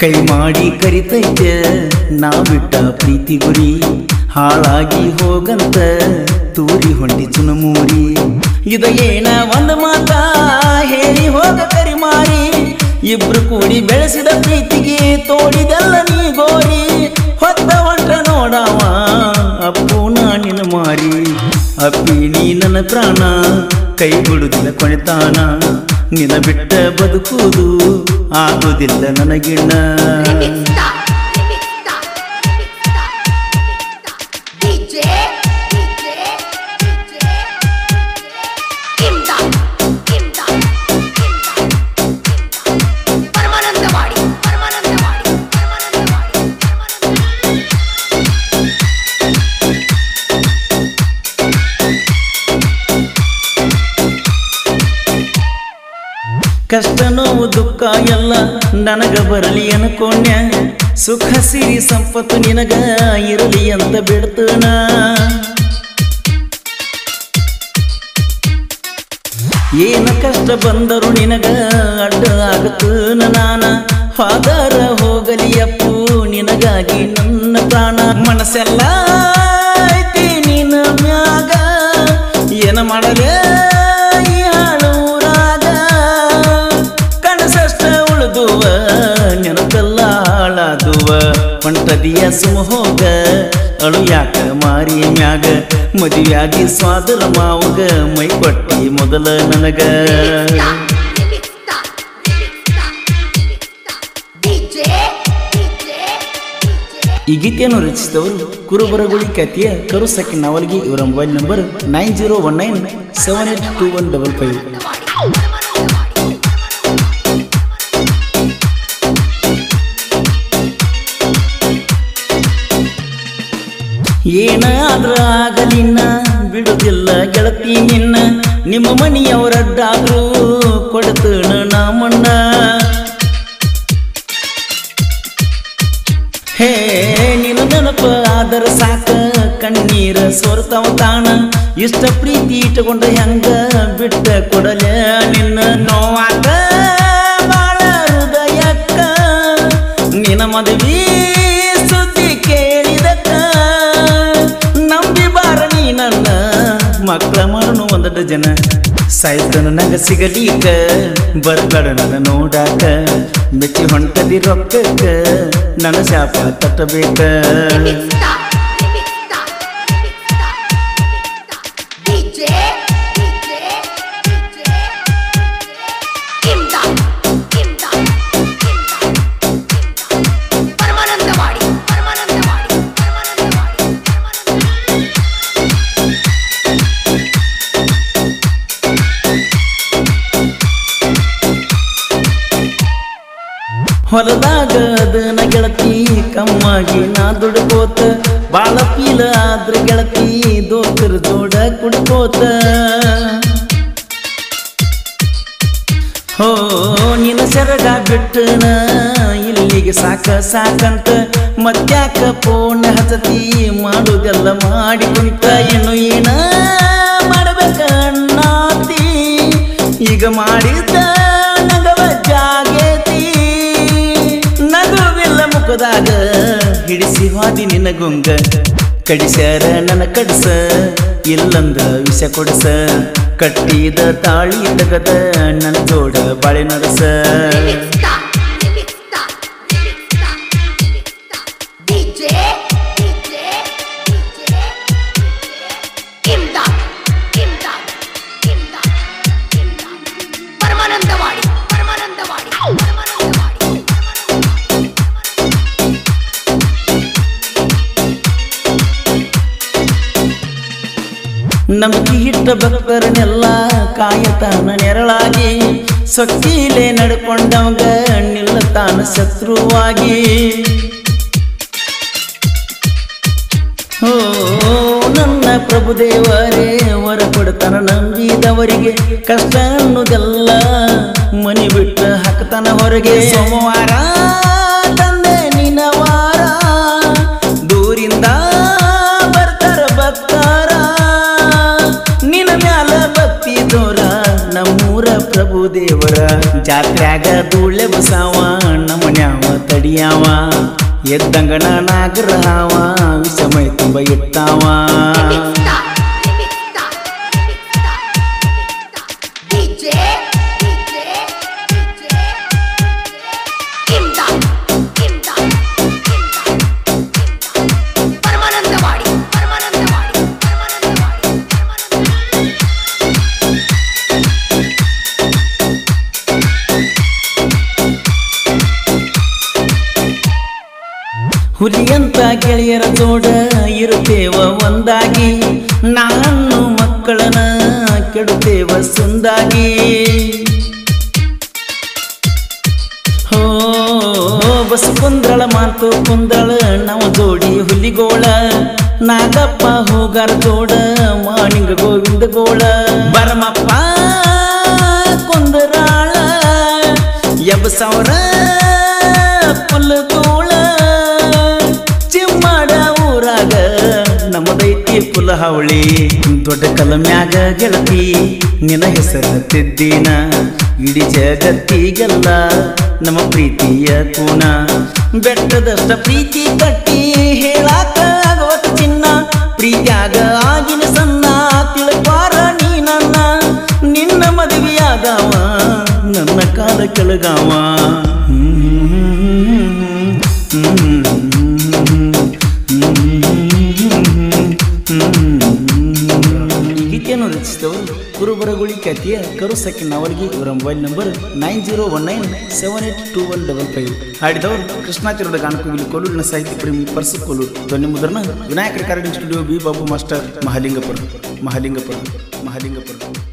ಕೈ ಮಾಡಿ ಕರಿತೈತೆ ನಾ ಬಿಟ್ಟ ಪ್ರೀತಿ ಗುರಿ ಹಾಳಾಗಿ ಹೋಗಂತ ತೂರಿ ಹೊಂಟಿ ಚುನಮೂರಿ ಇದ ಏನ ಒಂದು ಮಾತ ಹೇಳಿ ಹೋಗ ಕರಿಮಾರಿ ಇಬ್ರು ಕೂಡಿ ಬೆಳೆಸಿದ ಪ್ರೀತಿಗೆ ತೋಡಿದೆಲ್ಲ ನೀ ಗೋರಿ ಹೊತ್ತ ಹೊಂಟ ನೋಡವ ಅಪ್ಪು ನಾನಿನ ಮಾರಿ ಅಪ್ಪಿ ನೀ ನನ್ನ ಪ್ರಾಣ ಕೈ ಬಿಡುದಿಲ್ಲ ಕೊನೆತಾನ ನಿನ ಬಿಟ್ಟ ಬದುಕುವುದು ಆಗುವುದಿಲ್ಲ ನನಗಿಣ್ಣ Remixta, remixta, remixta, remixta. DJ, DJ, DJ, Imdad, Imdad, Imdad, Imdad. Paramanandawadi Paramanandawadi Paramanandawadi Paramanandawadi ಕಷ್ಟ ನೋವು ದುಃಖ ಎಲ್ಲ ನನಗ ಬರಲಿ ಅನ್ಕೊಂಡ್ಯ ಸುಖ ಸಿರಿ ಸಂಪತ್ತು ನಿನಗ ಇರಲಿ ಅಂತ ಬಿಡ್ತನ ಏನ ಕಷ್ಟ ಬಂದರು ನಿನಗ ಅಡ್ಡ ಆಗತನ ನಾನ ಫಾದರ ಹೋಗಲಿ ಅಪ್ಪು ನಿನಗಾಗಿ ನನ್ನ ಪ್ರಾಣ ಮನಸ್ಸೆಲ್ಲ ಐತಿ ನಿನ್ನ ಮ್ಯಾಗ ಏನ ಮಾಡಲೇ ಈ ಹಾಳೂರಾಗ ಕನಸಷ್ಟ ಉಳಿದುವ ನೆನಪೆಲ್ಲ ಹಾಳಾದುವ ಹೊಂಟದಿಯ ಸುಮಹೋಗ ಅಳು ಯಾಕ ಮಾರಿ ಮ್ಯಾಗ ಮದುವೆಯಾಗಿ ಸ್ವಾದರ ಮಾವಗ ಮೈ ಕೊಟ್ಟಿ ಮೊದಲ ನನಗ Remixta, remixta, remixta. DJ, DJ, DJ. ಈ ಗೀತೆಯನ್ನು ರಚಿಸಿದವರು ಕುರುಬರಗುಳಿ ಖ್ಯಾತಿಯ ಕರುಸಕ್ಕಿ ನಾವಲ್ಗಿ ಇವರ mobile number nine zero one nine seven eight two one double five ಏನಾದ್ರ ಆಗಲಿನ್ನ ಬಿಡುದಿಲ್ಲ ಗೆಳತಿ ನಿನ್ನ ನಿಮ್ಮ ಮನೆಯವರಡ್ಡಾದ್ರೂ ಕೊಡ್ತೇನ ನಾ ಮಣ್ಣ ಹೇ ನಿನ್ನ ನೆನಪ ಆದರ ಸಾಕ ಕಣ್ಣೀರ ಸೋರ್ತಾವ ತಾಣ ಇಷ್ಟ ಪ್ರೀತಿ ಇಟ್ಟುಕೊಂಡ ಹೆಂಗ ಬಿಟ್ಟ ಕೊಡಲೆ ನಿನ್ನ ನೋವಾಕ ಬಾಳ ಹೃದಯಕ್ಕ ನಿನ್ನ ಮದುವೆ ಸುದ್ದಿ ಕೇಳಿದಕ್ಕ ನಂಬಿ ಬಾರ ನೀ ನನ್ನ ಮಕ್ಕಳ ಮರನು ಒಂದಟ ಜನ ಸಾಯ್ತನ ನಂಗ ಸಿಗಲೀಕ ಬರಬೇಡ ನನ್ನ ನೋಡಾಕ ಮೆಚ್ಚಿ ಹೊಂಟದಿ ರೊಕ್ಕಕ್ಕ ನನ್ನ ಶಾಪ ತಟ್ಟಬೇಕ Remixta, remixta, remixta, remixta. DJ, DJ, DJ. Imdad, Imdad, Imdad, Imdad. Paramanandawadi Paramanandawadi Paramanandawadi Paramanandawadi ಹೊಲದಾಗ ಅದನ ಗೆಳತಿ ಕಮ್ಮಾಗಿ ನಾ ದುಡ್ಕೋತ ಬಾಳ ಪೀಲ ಆದ್ರ ಗೆಳತಿ ದೋತರ ಜೋಡ ಕುಡ್ಕೋತ ಹೋ ನಿನ್ನ ಸೆರಗ ಬಿಟ್ಟನ ಇಲ್ಲಿಗೆ ಸಾಕ ಸಾಕಂತ ಮತ್ತ್ಯಾಕ ಫೋನ್ ಹಚ್ಚತಿ ಮಾಡುದೆಲ್ಲ ಮಾಡಿ ಕುಂತ ಇನ್ನು ಏನ ಮಾಡ್ಬೇಕ ಅಣ್ಣಾತಿ ಈಗ ಮಾಡಿದ್ದ ನಗವ ಜಾಗೇತಿ ನಗುವಿಲ್ಲ ಮುಖದಾಗ ಹಿಡಿಸಿ ಹಾದಿ ನಿನ್ನ ಗುಂಗ ಕಡಿಸ್ಯಾರ ನನ್ನ ಕಡಸ ಇಲ್ಲಂದ ವಿಷ ಕೊಡಸ ಕಟ್ಟಿದ ತಾಳಿ ತಗದ ನನ್ನ ಜೋಡ ಬಾಳೆ ನರಸ Remixta, remixta, remixta, remixta. DJ, DJ, DJ, Imdad, Imdad, Imdad, Imdad. Paramanandawadi Paramanandawadi Paramanandawadi ನಂಬಿಕೆ ಇಟ್ಟ ಭಕ್ತರನ್ನೆಲ್ಲ ಕಾಯತಾನ ನೆರಳಾಗಿ ಸೊಕ್ಕಿಲೆ ನಡ್ಕೊಂಡವಂಗ ನಿಲ್ಲತಾನ ಶತ್ರುವಾಗಿ ಓ ನನ್ನ ಪ್ರಭುದೇವರೇ ವರ ಕೊಡ್ತಾನ ನಂಬಿದವರಿಗೆ ಕಷ್ಟ ಅನ್ನೋದೆಲ್ಲ ಮನಿ ಬಿಟ್ಟು ಹಾಕ್ತಾನ ಹೊರಗೆ ಸೋಮವಾರ ತಂದೆ ನಿನ್ನ ವಾರ ದೂರಿಂದ ಬರ್ತಾರ ಭಕ್ತಾರ ನಿನ್ನ ಮ್ಯಾಲ ಭಕ್ತಿ ದೋರ ನಮ್ಮೂರ ಪ್ರಭು ದೇವರ ಜಾತ್ರ್ಯಾಗ ಧೂಳೆ ಬಸಾವ ನಮನ್ಯಾವ ತಡಿಯಾವ ಎದ್ದಂಗಣ ನಾಗರ ಹಾವ ವಿಷಮೈ ತುಂಬ ಇಟ್ಟಾವ Remixta, remixta, remixta, remixta. DJ, DJ, DJ, Imdad, Imdad, Imdad, Imdad. Paramanandawadi Paramanandawadi Paramanandawadi Paramanandawadi ಹುಲಿಯಂತ ಗೆಳೆಯರ ಜೋಡ ಇರುತ್ತೇವ ಒಂದಾಗಿ ನಾನು ಮಕ್ಕಳನ ಕೆಡುತ್ತೇವ ಸುಂದಾಗಿ ಹೋ ಬಸ್ ಕುಂದ್ರಳ ಮಾತು ಕುಂದ್ರಳ ನಾವು ಜೋಡಿ ಹುಲಿಗೋಳ ನಾಗಪ್ಪ ಹೋಗಾರ ಜೋಡ ಮಾಣಿಂಗ ಗೋವಿಂದ ಗೋಳ ಬರಮಪ್ಪ ಕುಂದರಾಳ ಎಬ್ ಸಾವಿರ ಪುಲ್ಗೋಳ ಚಿಮ್ಮಾಡ ಊರಾಗ ನಮ್ಮದೈತಿ ಪುಲ ಹಾವಳಿ ದೊಡ್ಡ ಕಲಮ್ಯಾಗ ಗೆಳತಿ ನಿನ್ನ ಹೆಸರ ತಿದ್ದೀನ ಇಡೀ ಜಗತ್ತಿಗೆಲ್ಲ ನಮ್ಮ ಪ್ರೀತಿಯ ಕೂನ ಬೆಟ್ಟದಷ್ಟ ಪ್ರೀತಿ ಕಟ್ಟಿ ಹೇಳಾಕ ಆಗೋತ ಚಿನ್ನ ಪ್ರೀತ್ಯಾಗ ಆಗಿನ ಸಣ್ಣ ತಿಳ್ಪಾರ ನೀ ನನ್ನ ನಿನ್ನ ಮದುವೆಯಾದವ ನನ್ನ ಕಾಲ ಕೆಳಗಾವ ಈ ಗೀತೆಯನ್ನು ರಚಿಸಿದವರು ಕುರುಬರಗುಳಿ ಖ್ಯಾತಿಯ ಕರು ಸೆಕೆಂಡ್ ನಾವಲ್ಗಿ ಇವರ mobile number nine zero one nine seven eight two one double five ಹಾಡಿದವರು ಕೃಷ್ಣಾ ತಿರುಡ ಗಾನಕವಿಲಿ ಕೋಲೂರಿನ ಸಾಹಿತ್ಯ ಪ್ರೇಮಿ ಪರ್ಸು ಕೋಲೂರು ಧ್ವನಿ ಮುದ್ರಣ Vinayaka recording studio B Babu master Mahalingapur Mahalingapur Mahalingapura